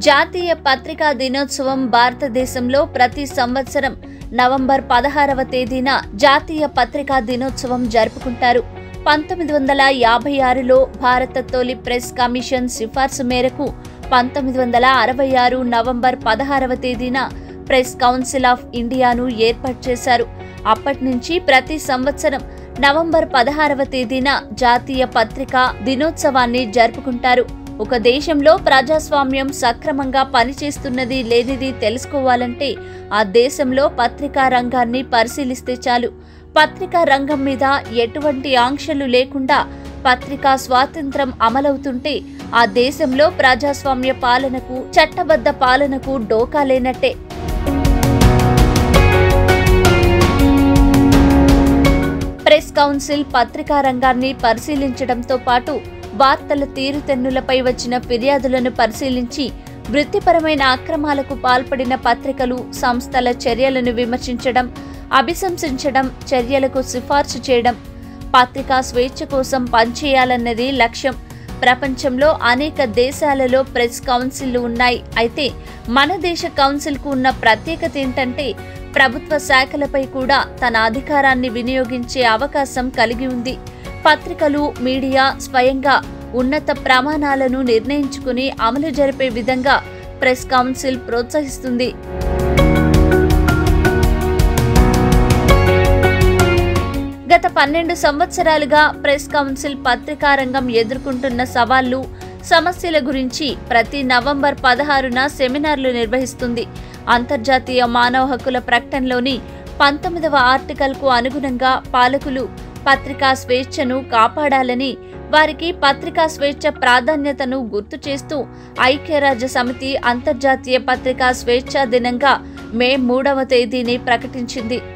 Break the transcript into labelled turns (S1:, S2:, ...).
S1: జాతీయ పత్రికా దినోత్సవం భారతదేశంలో ప్రతి సంవత్సరం నవంబర్ పదహారవ తేదీన జాతీయ పత్రికా దినోత్సవం జరుపుకుంటారు పంతొమ్మిది వందల యాభై ఆరులో భారత తొలి ప్రెస్ కమిషన్ సిఫార్సు మేరకు పంతొమ్మిది వందల అరవై ఆరు నవంబర్ పదహారవ తేదీన ప్రెస్ కౌన్సిల్ ఆఫ్ ఇండియాను ఏర్పాటు చేశారు అప్పటి నుంచి ప్రతి సంవత్సరం నవంబర్ పదహారవ తేదీన జాతీయ పత్రికా దినోత్సవాన్ని జరుపుకుంటారు ఒక దేశంలో ప్రజాస్వామ్యం సక్రమంగా పనిచేస్తున్నది లేనిది తెలుసుకోవాలంటే ఆ దేశంలో పత్రికా రంగాన్ని పరిశీలిస్తే చాలు పత్రికా రంగం మీద ఎటువంటి ఆంక్షలు లేకుండా పత్రికా స్వాతంత్రం అమలవుతుంటే ఆ దేశంలో ప్రజాస్వామ్య పాలనకు చట్టబద్ధ పాలనకు డోకా లేనట్టే ప్రెస్ కౌన్సిల్ పత్రికా రంగాన్ని పరిశీలించడంతో పాటు వార్తల తీరుతెన్నులపై వచ్చిన ఫిర్యాదులను పరిశీలించి వృత్తిపరమైన అక్రమాలకు పాల్పడిన పత్రికలు సంస్థల చర్యలను విమర్శించడం అభిశంసించడం చర్యలకు సిఫార్సు చేయడం పత్రికా స్వేచ్ఛ కోసం పనిచేయాలన్నది లక్ష్యం ప్రపంచంలో అనేక దేశాలలో ప్రెస్ కౌన్సిల్లు ఉన్నాయి అయితే మన దేశ కౌన్సిల్కు ఉన్న ప్రత్యేకత ఏంటంటే ప్రభుత్వ శాఖలపై కూడా తన అధికారాన్ని వినియోగించే అవకాశం కలిగి ఉంది పత్రికలు మీడియా స్వయంగా ఉన్నత ప్రమాణాలను నిర్ణయించుకుని అమలు జరిపే విధంగా ప్రెస్ కౌన్సిల్ ప్రోత్సహిస్తుంది గత పన్నెండు సంవత్సరాలుగా ప్రెస్ కౌన్సిల్ పత్రికా రంగం ఎదుర్కొంటున్న సవాళ్లు సమస్యల గురించి ప్రతి నవంబర్ పదహారున సెమినార్లు నిర్వహిస్తుంది అంతర్జాతీయ మానవ హక్కుల ప్రకటనలోని పంతొమ్మిదవ ఆర్టికల్కు అనుగుణంగా పాలకులు పత్రికా స్వేచ్ఛను కాపాడాలని వారికి పత్రికా స్వేచ్ఛ ప్రాధాన్యతను గుర్తు చేస్తూ ఐక్యరాజ్య సమితి అంతర్జాతీయ పత్రికా స్వేచ్ఛా దినంగా మే మూడవ తేదీని ప్రకటించింది